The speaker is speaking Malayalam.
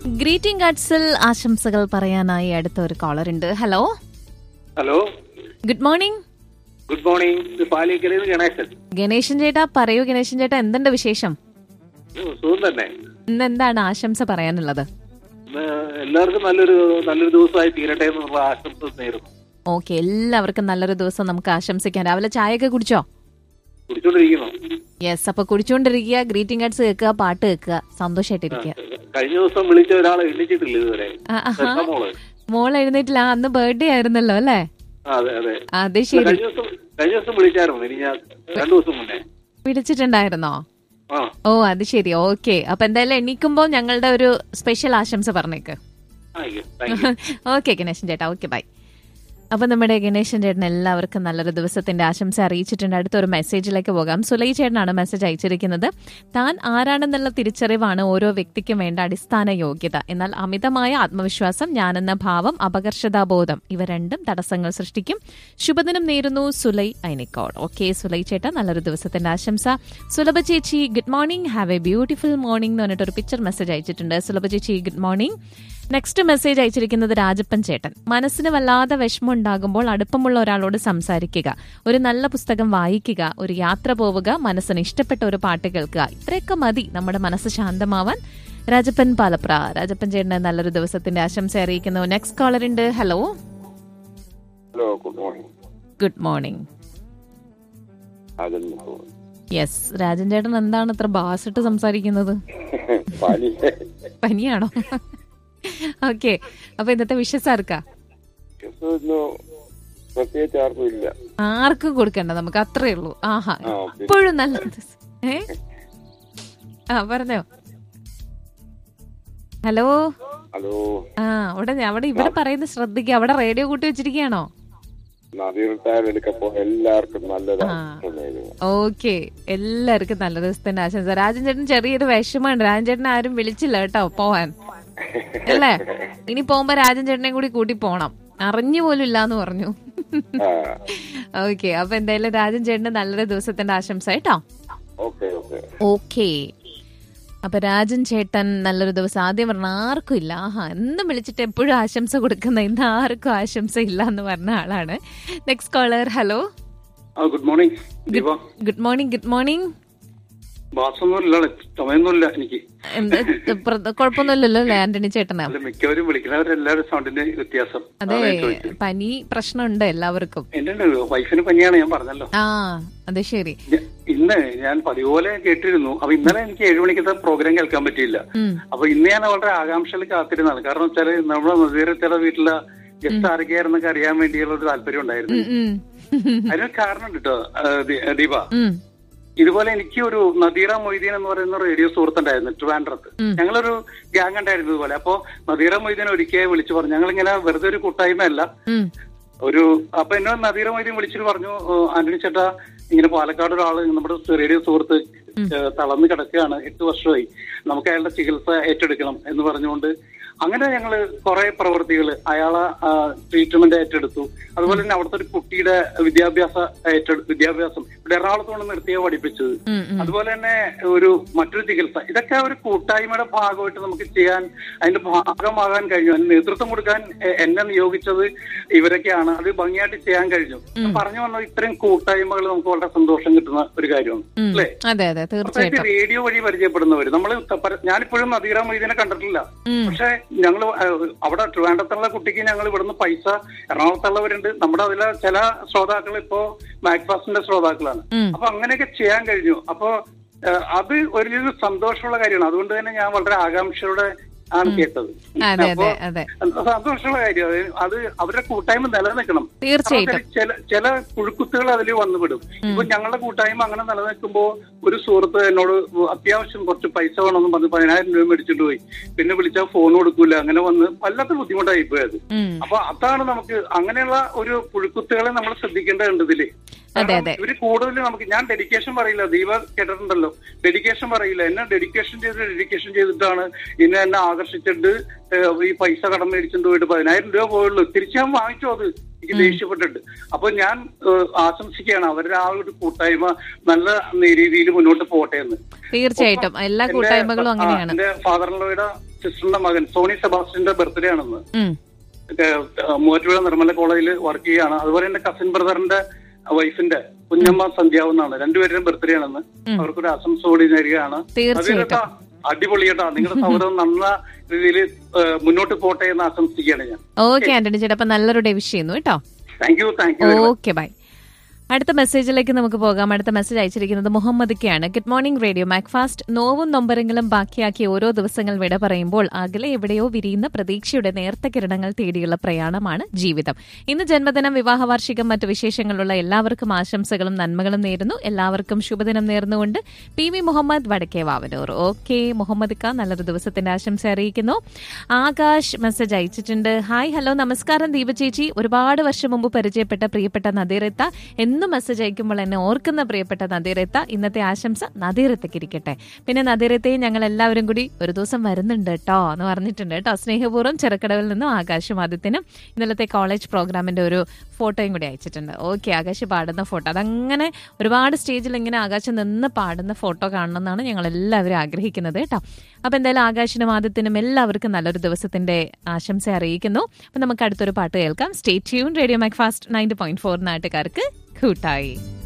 ഗ്രീറ്റിംഗ് കാർഡ്സിൽ ആശംസകൾ പറയാനായി അടുത്ത ഒരു കോളർ ഉണ്ട് hello hello good morning good morning ഇത് പാലിക്കരയിൽ ഗണേശൻ ഗണേശൻ ചേട്ടാ പറയൂ ഗണേശൻ ചേട്ടാ എന്തുണ്ട് വിശേഷം ഓ, സുഖം തന്നെ ഇന്ന് എന്താണ് ആശംസ പറയാനുള്ളത് ഇന്ന് എല്ലാവർക്കും നല്ലൊരു നല്ലൊരു ദിവസമായി തീരട്ടെ എന്നുള്ള ആശംസ നേരുന്നു ഓക്കെ എല്ലാവർക്കും നല്ലൊരു ദിവസം നമുക്ക് ആശംസിക്കാം രാവിലെ ചായയൊക്കെ കുടിച്ചോ കുടിച്ചോണ്ടിരിക്കുന്നു യെസ് അപ്പൊ കുടിച്ചുകൊണ്ടിരിക്കുക ഗ്രീറ്റിംഗ് കാർഡ്സ് കേൾക്കുക പാട്ട് കേൾക്കുക സന്തോഷമായിട്ടിരിക്കുക കഴിഞ്ഞ ദിവസം വിളിച്ച ഒരാളെ എണ്ണിച്ചിട്ടില്ല ഇതുവരെ ആ, ആഹാ. എന്താ മോള് മോൾ എഴുന്നേറ്റില്ല ആ, അന്ന് ബർത്ത്ഡേ ആയിരുന്നല്ലോ അല്ലേ ആ, അതെ അതെ അത് ശരി കഴിഞ്ഞ ദിവസം കഴിഞ്ഞ ദിവസം വിളിച്ചായിരുന്നു ഇനി ഞാൻ രണ്ടു ദിവസം മുന്നേ പിടിച്ചിട്ടുണ്ടായിരുന്നോ ആ ഓ അത് ശരി ഓക്കെ അപ്പൊ എന്തായാലും എണീക്കുമ്പോൾ ഞങ്ങളുടെ ഒരു സ്പെഷ്യൽ ആശംസ പറഞ്ഞേക്ക് ആയിക്കോ താങ്ക് യു ഓക്കെ ഗണേശൻ ചേട്ടാ ഓക്കെ ബൈ അപ്പൊ നമ്മുടെ ഗണേശൻ ചേട്ടൻ എല്ലാവർക്കും നല്ലൊരു ദിവസത്തിന്റെ ആശംസ അറിയിച്ചിട്ടുണ്ട് അടുത്തൊരു മെസ്സേജിലേക്ക് പോകാം സുലൈ ചേട്ടനാണ് മെസ്സേജ് അയച്ചിരിക്കുന്നത് താൻ ആരാണെന്നുള്ള തിരിച്ചറിവാണ് ഓരോ വ്യക്തിക്കും വേണ്ട അടിസ്ഥാന യോഗ്യത എന്നാൽ അമിതമായ ആത്മവിശ്വാസം ഞാനെന്ന ഭാവം അപകർഷതാബോധം ഇവ രണ്ടും തടസ്സങ്ങൾ സൃഷ്ടിക്കും ശുഭദിനം നേരുന്നു സുലൈ ഐനിക്കോട് ഓക്കെ സുലൈ ചേട്ടാ നല്ലൊരു ദിവസത്തിന്റെ ആശംസ സുലഭ ചേച്ചി good morning have a beautiful morning എന്ന് പറഞ്ഞിട്ട് ഒരു പിക്ചർ മെസ്സേജ് അയച്ചിട്ടുണ്ട് സുലഭ ചേച്ചി ഗുഡ് മോർണിംഗ് നെക്സ്റ്റ് മെസ്സേജ് അയച്ചിരിക്കുന്നത് രാജപ്പൻ ചേട്ടൻ മനസ്സിന് വല്ലാതെ വിഷമമുണ്ടാകുമ്പോൾ അടുപ്പമുള്ള ഒരാളോട് സംസാരിക്കുക ഒരു നല്ല പുസ്തകം വായിക്കുക ഒരു യാത്ര പോവുക മനസ്സിന് ഇഷ്ടപ്പെട്ട ഒരു പാട്ട് കേൾക്കുക ഇത്രയൊക്കെ മതി നമ്മുടെ മനസ്സ് ശാന്തമാവാൻ രാജപ്പൻ പാലപ്ര രാജപ്പൻ ചേട്ടന് നല്ലൊരു ദിവസത്തിന്റെ ആശംസ അറിയിക്കുന്നു നെക്സ്റ്റ് കോളർ ഉണ്ട് hello hello good morning good morning Rajan yes Rajan ചേട്ടൻ എന്താണ് ഇത്ര ബാസിട്ട് സംസാരിക്കുന്നത് പാലി പനിയാണോ ഓക്കെ അപ്പൊ ഇന്നത്തെ വിഷസ് ആർക്കാ ഒന്നും പ്രത്യേകിച്ച് ആർക്കും ഇല്ല ആർക്കും കൊടുക്കണ്ട നമുക്ക് അത്രേ ഉള്ളൂ ആഹാ ആ, പിന്നെ- എപ്പോഴും നല്ല ദിവസം. ഏ ആ പറഞ്ഞോ ഹലോ ഹലോ ആ അവിടെ അവിടെ ഇവിടെ പറയുന്നത് ശ്രദ്ധിക്കുക അവിടെ റേഡിയോ കൂട്ടി വെച്ചിരിക്കുകയാണോ നദീർത്താൻ എടുക്കപ്പോ എല്ലാവർക്കും നല്ലത് ആ. ഓക്കെ എല്ലാവർക്കും നല്ല ദിവസത്തിന്റെ ആശംസ രാജൻ ചേട്ടൻ ചെറിയൊരു വിഷമമുണ്ട് രാജൻ ചേട്ടനെ ആരും വിളിച്ചില്ല കേട്ടോ പോവാൻ അല്ലേ ഇനി പോകുമ്പോ രാജൻ ചേട്ടനെ കൂടി കൂട്ടി പോണം അറിഞ്ഞു പോലും ഇല്ലാന്ന് പറഞ്ഞു ഓക്കെ അപ്പൊ എന്തായാലും രാജൻ ചേട്ടന് നല്ലൊരു ദിവസത്തിന്റെ ആശംസ കേട്ടോ ഓക്കെ ഓക്കെ ഓക്കെ അപ്പൊ രാജൻ ചേട്ടൻ നല്ലൊരു ദിവസം ആദ്യം പറഞ്ഞ ആർക്കും ഇല്ല ആഹാ എന്നും വിളിച്ചിട്ട് എപ്പോഴും ആശംസ കൊടുക്കുന്ന ഇന്ന് ആർക്കും ആശംസ ഇല്ല എന്ന് പറഞ്ഞ ആളാണ് നെക്സ്റ്റ് കോളർ ഹലോ ആ good morning Deepa good morning good morning ബാസൊന്നുമില്ല ചുമയൊന്നുമില്ല എനിക്ക് എന്ത് പ്ര- കുഴപ്പമൊന്നുമില്ലല്ലോ അല്ലേ ആന്റണി ചേട്ടന് അല്ല മിക്കവരും വിളിക്കുന്നവരെല്ലാവരും സൗണ്ടിന്റെ വ്യത്യാസം അതെ അതാ ഞാൻ ചോദിച്ചത്. പനി പ്രശ്നമുണ്ട് എല്ലാവർക്കും എന്റെ വൈഫിന് പനിയാണ് ഞാൻ പറഞ്ഞല്ലോ ആ അത് ശരി ഞ- ഇന്ന് ഞാൻ പതിപോലെ കേട്ടിരുന്നു അപ്പൊ ഇന്നലെ എനിക്ക് ഏഴു മണിക്കത്തെ പ്രോഗ്രാം കേൾക്കാൻ പറ്റിയില്ല ഉം. അപ്പൊ ഇന്ന് ഞാൻ വളരെ ആകാംക്ഷയിൽ കാത്തിരുന്നതാണ് കാരണം വെച്ചാല് നമ്മുടെ നദീരത്തിലെ വീട്ടിലെ ഗസ്റ്റ് ആരൊക്കെയായിരുന്നൊക്കെ അറിയാൻ വേണ്ടിയുള്ള ഒരു താല്പര്യം ഉണ്ടായിരുന്നു ഉം, ഉം. അതിനൊരു കാരണം കേട്ടോ ദീപ ഉം. ഇതുപോലെ എനിക്ക് ഒരു നദീറ മൊയ്തീൻ എന്ന് പറയുന്ന റേഡിയോ സുഹൃത്തുണ്ടായിരുന്നു ട്രിവാൻഡ്രത്ത് ഉം. ഞങ്ങളൊരു ഗ്യാങ് ഉണ്ടായിരുന്നു ഇതുപോലെ അപ്പൊ നദീറ മൊയ്തീൻ ഒരിക്കൽ വിളിച്ചു പറഞ്ഞു ഞങ്ങളിങ്ങനെ വെറുതെ ഒരു കൂട്ടായ്മയല്ല ഉം. ഒരു അപ്പൊ എന്നെ നദീറ മൊയ്തീൻ വിളിച്ചിട്ട് പറഞ്ഞു "ഏഹ്, ആന്റണി ചേട്ടാ ഇങ്ങനെ പാലക്കാട് ഒരാള് നമ്മുടെ റേഡിയോ സുഹൃത്ത് ഏഹ്, തളർന്ന് കിടക്കുകയാണ് എട്ട് വർഷമായി നമുക്ക് അയാളുടെ ചികിത്സ ഏറ്റെടുക്കണം എന്ന് പറഞ്ഞുകൊണ്ട് അങ്ങനെ ഞങ്ങള് കുറെ പ്രവൃത്തികൾ അയാളെ ട്രീറ്റ്മെന്റ് ഏറ്റെടുത്തു അതുപോലെ തന്നെ അവിടുത്തെ ഒരു കുട്ടിയുടെ വിദ്യാഭ്യാസ ഏറ്റെടു വിദ്യാഭ്യാസം ഇവിടെ എറണാകുളത്തോട് നിർത്തിയ പഠിപ്പിച്ചത് ഉം, ഉം. അതുപോലെ തന്നെ ഒരു മറ്റൊരു ചികിത്സ ഇതൊക്കെ ഒരു കൂട്ടായ്മയുടെ ഭാഗമായിട്ട് നമുക്ക് ചെയ്യാൻ അതിന്റെ ഭാഗമാകാൻ കഴിഞ്ഞു അതിന് നേതൃത്വം കൊടുക്കാൻ എ- എന്നെ നിയോഗിച്ചത് ഇവരൊക്കെയാണ് അത് ഭംഗിയായിട്ട് ചെയ്യാൻ കഴിഞ്ഞു ഞാൻ പറഞ്ഞു വന്നത് ഇത്രയും കൂട്ടായ്മകൾ നമുക്ക് വളരെ സന്തോഷം കിട്ടുന്ന ഒരു കാര്യമാണ് ഉം. അല്ലേ അതെ അതെ പ്രത്യേകിച്ച് തീർച്ചയായിട്ടും റേഡിയോ വഴി പരിചയപ്പെടുന്നവര് നമ്മൾ ഞാനിപ്പോഴും നദീറ മൊയ്തീനെ കണ്ടിട്ടില്ല ഉം. പക്ഷെ ഞങ്ങൾ അവിടെ ട്രിവാൻഡ്രത്തുള്ള കുട്ടിക്ക് ഞങ്ങൾ ഇവിടുന്ന് പൈസ എറണാകുളത്തുള്ളവരുണ്ട് നമ്മുടെ അതിലെ ചില ശ്രോതാക്കൾ ഇപ്പോ മാക്ഫാസ്റ്റിന്റെ ശ്രോതാക്കളാണ് ഉം. അപ്പൊ അങ്ങനെയൊക്കെ ചെയ്യാൻ കഴിഞ്ഞു അപ്പൊ ഏഹ്, അത് ഒരു സന്തോഷമുള്ള കാര്യമാണ് അതുകൊണ്ട് തന്നെ ഞാൻ വളരെ ആകാംക്ഷയോടെ ആണ് കേട്ടത് അതെ അപ്പൊ അതെ അതെ സന്തോഷമുള്ള കാര്യം അത് അത് അവരുടെ കൂട്ടായ്മ നിലനിൽക്കണം തീർച്ചയായിട്ടും നമുക്ക് ചില ചില പുഴുക്കുത്തുകൾ അതിൽ വന്നുവിടും ഇപ്പൊ ഞങ്ങളുടെ കൂട്ടായ്മ അങ്ങനെ നിലനിൽക്കുമ്പോ ഒരു സുഹൃത്ത് എന്നോട് അത്യാവശ്യം കുറച്ച് പൈസ വേണമെന്ന് പറഞ്ഞ് പതിനായിരം രൂപ മേടിച്ചിട്ട് പോയി പിന്നെ വിളിച്ചാൽ ഫോൺ കൊടുക്കൂല അങ്ങനെ വന്ന് വല്ലാത്ത ബുദ്ധിമുട്ടായി പോയത് ഉം. അപ്പൊ അതാണ് നമുക്ക് അങ്ങനെയുള്ള ഒരു പുഴുക്കുത്തുകളെ നമ്മൾ ശ്രദ്ധിക്കേണ്ടതുണ്ട് ഇതില് അതെ, കാരണം അതെ. ഇവര് കൂടുതൽ നമുക്ക് ഞാൻ ഡെഡിക്കേഷൻ പറയില്ല ദീപ കേട്ടിട്ടുണ്ടല്ലോ ഡെഡിക്കേഷൻ പറയില്ല എന്നെ ഡെഡിക്കേഷൻ ചെയ്ത് ഡെഡിക്കേഷൻ ചെയ്തിട്ടാണ് ഇന്നെ എന്നെ ആകർഷിച്ചിട്ട് ഏഹ്, ഈ പൈസ കടം മേടിച്ചിട്ട് പോയിട്ട് പതിനായിരം രൂപ പോയുള്ളൂ തിരിച്ചു ഞാൻ വാങ്ങിച്ചു അത് എനിക്ക് ദേഷ്യപ്പെട്ടിട്ട് അപ്പൊ ഞാൻ ഏഹ്, ആശംസിക്കുകയാണ് അവരുടെ ആ ഒരു കൂട്ടായ്മ നല്ല രീതിയിൽ മുന്നോട്ട് പോട്ടെ എന്ന് തീർച്ചയായിട്ടും എല്ലാ എന്റെ- കൂട്ടായ്മകളും ആ, അങ്ങനെയാണ് എന്റെ ഫാദറിനോയുടെ സിസ്റ്ററിന്റെ മകൻ സോണി സെബാസ്റ്റ്യന്റെ ബർത്ത്ഡേ ആണെന്ന് ഉം. ഏഹ് മൂവാറ്റുപുഴ നിർമ്മല കോളേജിൽ വർക്ക് ചെയ്യുകയാണ് അതുപോലെ എന്റെ കസിൻ ബ്രദറിന്റെ വൈഫിന്റെ കുഞ്ഞമ്മ സന്ധ്യാവ് എന്നാണ് രണ്ടുപേരുടെയും ബർത്ത്ഡേ ആണെന്ന് ഉം. അവർക്കൊരു ആശംസ കൂടി നേരുകയാണ് തീർച്ചയായിട്ടും. അതിലേട്ടാ അടിപൊളി കേട്ടാ നിങ്ങളുടെ സൗഹൃദം നല്ല രീതിയിൽ മുന്നോട്ട് പോട്ടെ എന്ന് ആശംസിക്കുകയാണ് ഞാൻ ഓക്കെ ആന്റണി ചേട്ടാ അപ്പൊ നല്ലൊരു ഡേ വിഷ് ചെയ്യുന്നു കേട്ടോ thank you thank you okay bye അടുത്ത മെസ്സേജിലേക്ക് നമുക്ക് പോകാം അടുത്ത മെസ്സേജ് അയച്ചിരിക്കുന്നത് മുഹമ്മദിക്കയാണ് ഗുഡ് മോർണിംഗ് റേഡിയോ മാക്ഫാസ്റ്റ് നോവും നൊമ്പരങ്ങളും ബാക്കിയാക്കി ഓരോ ദിവസങ്ങൾ വിട പറയുമ്പോൾ അകലെ എവിടെയോ വിരിയുന്ന പ്രതീക്ഷയുടെ നേർത്ത കിരണങ്ങൾ തേടിയുള്ള പ്രയാണമാണ് ജീവിതം ഇന്ന് ജന്മദിനം വിവാഹ വാർഷികം മറ്റു വിശേഷങ്ങളുള്ള എല്ലാവർക്കും ആശംസകളും നന്മകളും നേരുന്നു എല്ലാവർക്കും ശുഭദിനം നേർന്നുകൊണ്ട് പി വി മുഹമ്മദ് വടക്കേ വാവനൂർ ഓക്കെ മുഹമ്മദ് ഖാൻ നല്ലൊരു ദിവസത്തിന്റെ ആശംസ അറിയിക്കുന്നു ആകാശ് മെസ്സേജ് അയച്ചിട്ടുണ്ട് ഹായ് ഹലോ നമസ്കാരം ദീപ ചേച്ചി ഒരുപാട് വർഷം മുമ്പ് പരിചയപ്പെട്ട പ്രിയപ്പെട്ട നദീറെത്ത എന്നും മെസ്സേജ് അയക്കുമ്പോൾ എന്നെ ഓർക്കുന്ന പ്രിയപ്പെട്ട നദീറെത്ത ഇന്നത്തെ ആശംസ നദീറെത്തയ്ക്ക് ഇരിക്കട്ടെ പിന്നെ നദീറെത്തയും ഞങ്ങൾ എല്ലാവരും കൂടി ഒരു ദിവസം വരുന്നുണ്ട് കേട്ടോ എന്ന് പറഞ്ഞിട്ടുണ്ട് കേട്ടോ സ്നേഹപൂർവ്വം ചെറുക്കടവിൽ നിന്നും ആകാശും ആദിത്യനും ഇന്നലത്തെ കോളേജ് പ്രോഗ്രാമിന്റെ ഒരു ഫോട്ടോയും കൂടി അയച്ചിട്ടുണ്ട് ഓക്കെ ആകാശ് പാടുന്ന ഫോട്ടോ അതങ്ങനെ ഒരുപാട് സ്റ്റേജിൽ ഇങ്ങനെ ആകാശം നിന്ന് പാടുന്ന ഫോട്ടോ കാണണമെന്നാണ് ഞങ്ങൾ എല്ലാവരും ആഗ്രഹിക്കുന്നത് കേട്ടോ അപ്പൊ എന്തായാലും ആകാശിനും ആദിത്യനും എല്ലാവർക്കും നല്ലൊരു ദിവസത്തിന്റെ ആശംസ അറിയിക്കുന്നു അപ്പൊ നമുക്ക് അടുത്തൊരു പാട്ട് കേൾക്കാം stay tune radio Macfast ninety point four നാട്ടുകാർക്ക് കൂട്ടായി